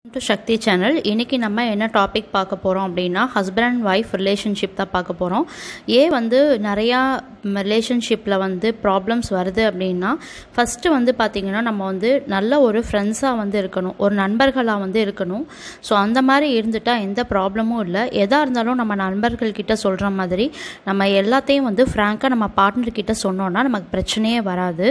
to Sakthi channel இன்றைக்கி நம்ம என்ன டாபிக் பார்க்க போகிறோம் அப்படின்னா ஹஸ்பண்ட் அண்ட் ஒய்ஃப் ரிலேஷன்ஷிப் தான் பார்க்க போகிறோம் ஏன் வந்து நிறையா ரிலேஷன்ஷிப்பில் வந்து ப்ராப்ளம்ஸ் வருது அப்படின்னா ஃபஸ்ட்டு வந்து பார்த்திங்கன்னா நம்ம வந்து நல்ல ஒரு ஃப்ரெண்ட்ஸாக வந்து இருக்கணும் ஒரு நண்பர்களாக வந்து இருக்கணும் ஸோ அந்த மாதிரி இருந்துட்டால் எந்த ப்ராப்ளமும் இல்லை எதாக இருந்தாலும் நம்ம நண்பர்கள்கிட்ட சொல்கிற மாதிரி நம்ம எல்லாத்தையும் வந்து ஃப்ராங்காக நம்ம பார்ட்னர்கிட்ட சொன்னோன்னா நமக்கு பிரச்சனையே வராது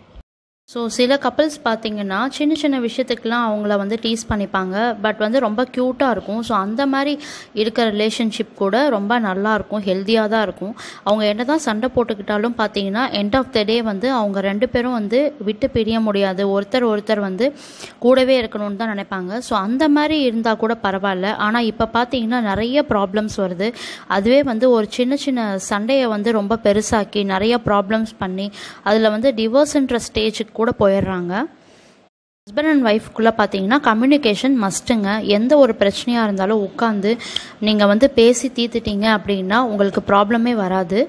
ஸோ சில கப்பல்ஸ் பார்த்தீங்கன்னா சின்ன சின்ன விஷயத்துக்கெலாம் அவங்கள வந்து டீஸ் பண்ணிப்பாங்க பட் வந்து ரொம்ப க்யூட்டாக இருக்கும் ஸோ அந்த மாதிரி இருக்கிற ரிலேஷன்ஷிப் கூட ரொம்ப நல்லா இருக்கும் ஹெல்த்தியாக தான் இருக்கும் அவங்க என்ன தான் சண்டை போட்டுக்கிட்டாலும் பார்த்தீங்கன்னா எண்ட் ஆஃப் த டே வந்து அவங்க ரெண்டு பேரும் வந்து விட்டு பிரிய முடியாது ஒருத்தர் ஒருத்தர் வந்து கூடவே இருக்கணும்னு தான் நினைப்பாங்க ஸோ அந்த மாதிரி இருந்தால் கூட பரவாயில்ல ஆனால் இப்போ பார்த்தீங்கன்னா நிறைய ப்ராப்ளம்ஸ் வருது அதுவே வந்து ஒரு சின்ன சின்ன சண்டையை வந்து ரொம்ப பெருசாக்கி நிறைய ப்ராப்ளம்ஸ் பண்ணி அதில் வந்து டிவோர்ஸ்ன்ற ஸ்டேஜுக்கு கூட போயிடுறாங்க ஹஸ்பண்ட் அண்ட் ஒய்ஃப்குள்ளே பார்த்தீங்கன்னா கம்யூனிகேஷன் மஸ்ட்டுங்க எந்த ஒரு பிரச்சனையாக இருந்தாலும் உட்காந்து நீங்கள் வந்து பேசி தீர்த்துட்டீங்க அப்படின்னா உங்களுக்கு ப்ராப்ளமே வராது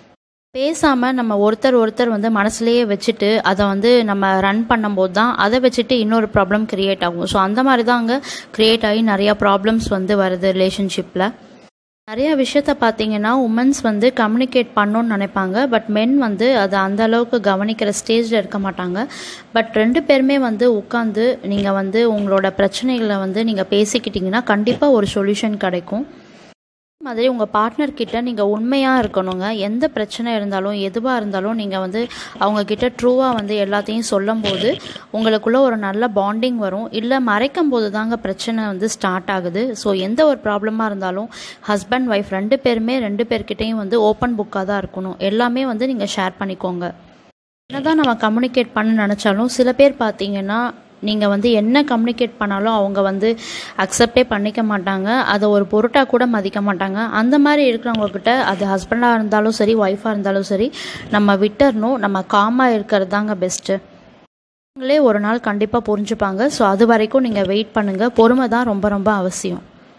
பேசாமல் நம்ம ஒருத்தர் ஒருத்தர் வந்து மனசுலேயே வச்சுட்டு அதை வந்து நம்ம ரன் பண்ணும்போது தான் அதை வச்சுட்டு இன்னொரு ப்ராப்ளம் க்ரியேட் ஆகும் ஸோ அந்த மாதிரி தான் அங்கே க்ரியேட் ஆகி நிறையா ப்ராப்ளம்ஸ் வந்து வருது ரிலேஷன்ஷிப்பில் நிறைய விஷயத்த பார்த்தீங்கன்னா உமன்ஸ் வந்து கம்யூனிகேட் பண்ணணும்னு நினைப்பாங்க பட் மென் வந்து அதை அந்த அளவுக்கு கவனிக்கிற ஸ்டேஜில் இருக்க மாட்டாங்க பட் ரெண்டு பேருமே வந்து உட்காந்து நீங்கள் வந்து உங்களோட பிரச்சனைகளை வந்து நீங்கள் பேசிக்கிட்டிங்கன்னா கண்டிப்பாக ஒரு சொல்யூஷன் கிடைக்கும் மாதிரி உங்கள் பார்ட்னர்கிட்ட நீங்கள் உண்மையாக இருக்கணுங்க எந்த பிரச்சனை இருந்தாலும் எதுவாக இருந்தாலும் நீங்கள் வந்து அவங்கக்கிட்ட ட்ரூவாக வந்து எல்லாத்தையும் சொல்லும்போது உங்களுக்குள்ள ஒரு நல்ல பாண்டிங் வரும் இல்லை மறைக்கும் போது தாங்க பிரச்சனை வந்து ஸ்டார்ட் ஆகுது ஸோ எந்த ஒரு ப்ராப்ளமாக இருந்தாலும் ஹஸ்பண்ட் ஒய்ஃப் ரெண்டு பேருமே ரெண்டு பேர்கிட்டையும் வந்து ஓப்பன் புக்காக தான் இருக்கணும் எல்லாமே வந்து நீங்கள் ஷேர் பண்ணிக்கோங்க என்னதான் நம்ம கம்யூனிகேட் பண்ண நினச்சாலும் சில பேர் பார்த்தீங்கன்னா நீங்கள் வந்து என்ன கம்யூனிகேட் பண்ணாலும் அவங்க வந்து அக்செப்டே பண்ணிக்க மாட்டாங்க அதை ஒரு பொருட்டாக கூட மதிக்க மாட்டாங்க அந்த மாதிரி இருக்கிறவங்கக்கிட்ட அது ஹஸ்பண்டாக இருந்தாலும் சரி ஒய்ஃபாக இருந்தாலும் சரி நம்ம விட்டுறணும் நம்ம காமாக இருக்கிறது தாங்க பெஸ்ட்டு அவங்களே ஒரு நாள் கண்டிப்பாக புரிஞ்சுப்பாங்க ஸோ அது வரைக்கும் நீங்கள் வெயிட் பண்ணுங்கள் பொறுமை தான் ரொம்ப ரொம்ப அவசியம்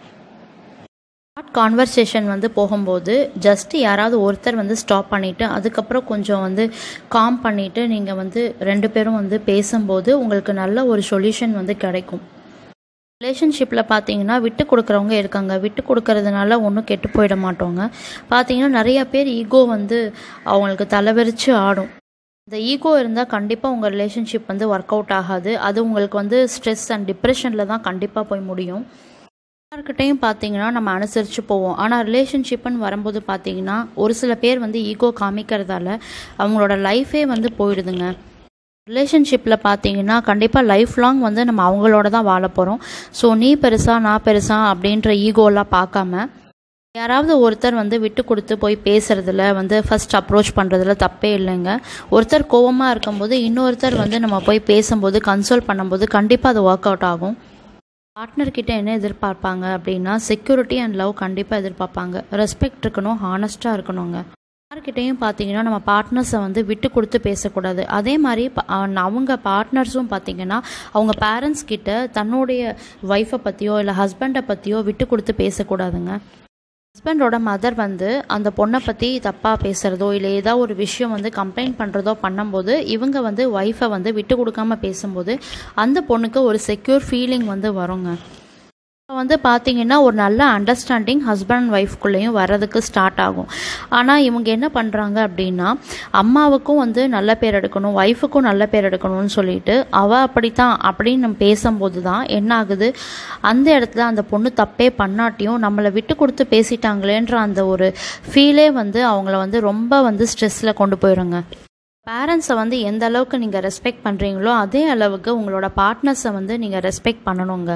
ஷார்ட் கான்வர்சேஷன் வந்து போகும்போது ஜஸ்ட் யாராவது ஒருத்தர் வந்து ஸ்டாப் பண்ணிவிட்டு அதுக்கப்புறம் கொஞ்சம் வந்து காம் பண்ணிவிட்டு நீங்கள் வந்து ரெண்டு பேரும் வந்து பேசும்போது உங்களுக்கு நல்ல ஒரு சொல்யூஷன் வந்து கிடைக்கும் ரிலேஷன்ஷிப்பில் பார்த்தீங்கன்னா விட்டு கொடுக்குறவங்க இருக்காங்க விட்டு கொடுக்கறதுனால ஒன்றும் கெட்டு போயிட மாட்டோங்க பார்த்தீங்கன்னா நிறைய பேர் ஈகோ வந்து அவங்களுக்கு தலைவரித்து ஆடும் இந்த ஈகோ இருந்தால் கண்டிப்பாக உங்கள் ரிலேஷன்ஷிப் வந்து ஒர்க் அவுட் ஆகாது அது உங்களுக்கு வந்து ஸ்ட்ரெஸ் அண்ட் டிப்ரெஷனில் தான் கண்டிப்பாக போய் முடியும் எல்லாருக்கிட்டையும் பார்த்தீங்கன்னா நம்ம அனுசரித்து போவோம் ஆனால் ரிலேஷன்ஷிப்புன்னு வரும்போது பார்த்தீங்கன்னா ஒரு சில பேர் வந்து ஈகோ காமிக்கிறதால அவங்களோட லைஃபே வந்து போயிடுதுங்க ரிலேஷன்ஷிப்பில் பார்த்தீங்கன்னா கண்டிப்பாக லைஃப் லாங் வந்து நம்ம அவங்களோட தான் வாழ போகிறோம் ஸோ நீ பெருசா நான் பெருசா அப்படின்ற ஈகோலாம் பார்க்காம யாராவது ஒருத்தர் வந்து விட்டு கொடுத்து போய் பேசுறதுல வந்து ஃபர்ஸ்ட் அப்ரோச் பண்ணுறதுல தப்பே இல்லைங்க ஒருத்தர் கோவமாக இருக்கும்போது இன்னொருத்தர் வந்து நம்ம போய் பேசும்போது கன்சோல் பண்ணும்போது கண்டிப்பாக அது ஒர்க் அவுட் ஆகும் பார்ட்னர்கிட்ட என்ன எதிர்பார்ப்பாங்க அப்படின்னா செக்யூரிட்டி அண்ட் லவ் கண்டிப்பாக எதிர்பார்ப்பாங்க ரெஸ்பெக்ட் இருக்கணும் ஹானஸ்ட்டாக இருக்கணுங்க யார்கிட்டையும் பார்த்தீங்கன்னா நம்ம பார்ட்னர்ஸை வந்து விட்டு கொடுத்து பேசக்கூடாது அதே மாதிரி அவங்க பார்ட்னர்ஸும் பார்த்தீங்கன்னா அவங்க பேரண்ட்ஸ் கிட்ட தன்னுடைய ஒய்ஃபை பற்றியோ இல்லை ஹஸ்பண்டை பற்றியோ விட்டு கொடுத்து பேசக்கூடாதுங்க ஹஸ்பண்டோட மதர் வந்து அந்த பொண்ணை பற்றி தப்பாக பேசுகிறதோ இல்லை ஏதாவது ஒரு விஷயம் வந்து கம்ப்ளைண்ட் பண்ணுறதோ பண்ணும்போது இவங்க வந்து ஒய்ஃபை வந்து விட்டு கொடுக்காம பேசும்போது அந்த பொண்ணுக்கு ஒரு செக்யூர் ஃபீலிங் வந்து வருங்க இப்போ வந்து பார்த்தீங்கன்னா ஒரு நல்ல அண்டர்ஸ்டாண்டிங் ஹஸ்பண்ட் அண்ட் ஒய்ஃப்குள்ளேயும் வர்றதுக்கு ஸ்டார்ட் ஆகும் ஆனால் இவங்க என்ன பண்ணுறாங்க அப்படின்னா அம்மாவுக்கும் வந்து நல்ல பேர் எடுக்கணும் ஒய்ஃபுக்கும் நல்ல பேர் எடுக்கணும்னு சொல்லிட்டு அவள் அப்படித்தான் அப்படின்னு நம்ம பேசும்போது தான் என்ன ஆகுது அந்த இடத்துல அந்த பொண்ணு தப்பே பண்ணாட்டியும் நம்மளை விட்டு கொடுத்து பேசிட்டாங்களேன்ற அந்த ஒரு ஃபீலே வந்து அவங்கள வந்து ரொம்ப வந்து ஸ்ட்ரெஸ்ஸில் கொண்டு போயிடுங்க பேரண்ட்ஸை வந்து எந்த அளவுக்கு நீங்கள் ரெஸ்பெக்ட் பண்ணுறீங்களோ அதே அளவுக்கு உங்களோட பார்ட்னர்ஸை வந்து நீங்கள் ரெஸ்பெக்ட் பண்ணணுங்க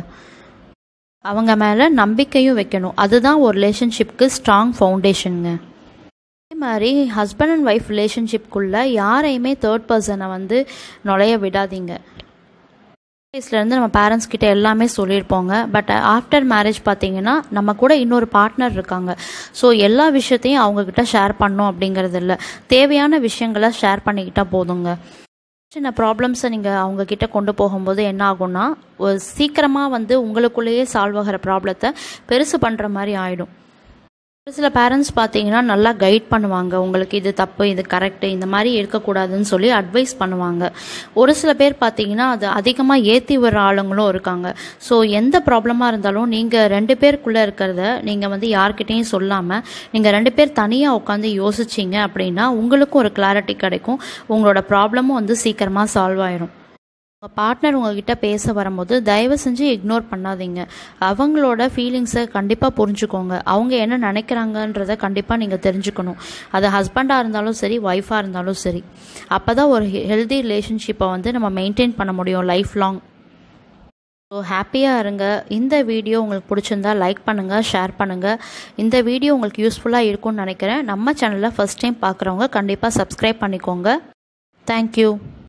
அவங்க மேலே நம்பிக்கையும் வைக்கணும் அதுதான் ஒரு ரிலேஷன்ஷிப்க்கு ஸ்ட்ராங் ஃபவுண்டேஷனுங்க அதே மாதிரி ஹஸ்பண்ட் அண்ட் ஒய்ஃப் ரிலேஷன்ஷிப்குள்ளே யாரையுமே தேர்ட் பர்சனை வந்து நுழைய விடாதீங்க வயசுலேருந்து நம்ம பேரண்ட்ஸ் கிட்ட எல்லாமே சொல்லியிருப்போங்க பட் ஆஃப்டர் மேரேஜ் பார்த்தீங்கன்னா நம்ம கூட இன்னொரு பார்ட்னர் இருக்காங்க ஸோ எல்லா விஷயத்தையும் அவங்கக்கிட்ட ஷேர் பண்ணோம் அப்படிங்கிறது இல்லை தேவையான விஷயங்களை ஷேர் பண்ணிக்கிட்டால் போதுங்க சின்ன ப்ராப்ளம்ஸை நீங்கள் அவங்கக்கிட்ட கொண்டு போகும்போது என்ன ஆகும்னா ஒரு சீக்கிரமாக வந்து உங்களுக்குள்ளேயே சால்வ் ஆகிற ப்ராப்ளத்தை பெருசு பண்ணுற மாதிரி ஆகிடும் ஒரு சில பேரண்ட்ஸ் பார்த்தீங்கன்னா நல்லா கைட் பண்ணுவாங்க உங்களுக்கு இது தப்பு இது கரெக்டு இந்த மாதிரி இருக்கக்கூடாதுன்னு சொல்லி அட்வைஸ் பண்ணுவாங்க ஒரு சில பேர் பார்த்தீங்கன்னா அது அதிகமாக ஏற்றி வர ஆளுங்களும் இருக்காங்க ஸோ எந்த ப்ராப்ளமாக இருந்தாலும் நீங்கள் ரெண்டு பேருக்குள்ளே இருக்கிறத நீங்கள் வந்து யார்கிட்டையும் சொல்லாமல் நீங்கள் ரெண்டு பேர் தனியாக உட்காந்து யோசிச்சிங்க அப்படின்னா உங்களுக்கும் ஒரு கிளாரிட்டி கிடைக்கும் உங்களோட ப்ராப்ளமும் வந்து சீக்கிரமாக சால்வ் ஆயிரும் உங்கள் பார்ட்னர் உங்ககிட்ட பேச வரும்போது தயவு செஞ்சு இக்னோர் பண்ணாதீங்க அவங்களோட ஃபீலிங்ஸை கண்டிப்பாக புரிஞ்சுக்கோங்க அவங்க என்ன நினைக்கிறாங்கன்றத கண்டிப்பாக நீங்கள் தெரிஞ்சுக்கணும் அது ஹஸ்பண்டாக இருந்தாலும் சரி ஒய்ஃபாக இருந்தாலும் சரி அப்போ தான் ஒரு ஹெல்தி ரிலேஷன்ஷிப்பை வந்து நம்ம மெயின்டைன் பண்ண முடியும் லைஃப் லாங் ஸோ ஹாப்பியாக இருங்க இந்த வீடியோ உங்களுக்கு பிடிச்சிருந்தா லைக் பண்ணுங்கள் ஷேர் பண்ணுங்கள் இந்த வீடியோ உங்களுக்கு யூஸ்ஃபுல்லாக இருக்கும்னு நினைக்கிறேன் நம்ம சேனலில் ஃபஸ்ட் டைம் பார்க்குறவங்க கண்டிப்பாக சப்ஸ்கிரைப் பண்ணிக்கோங்க தேங்க்யூ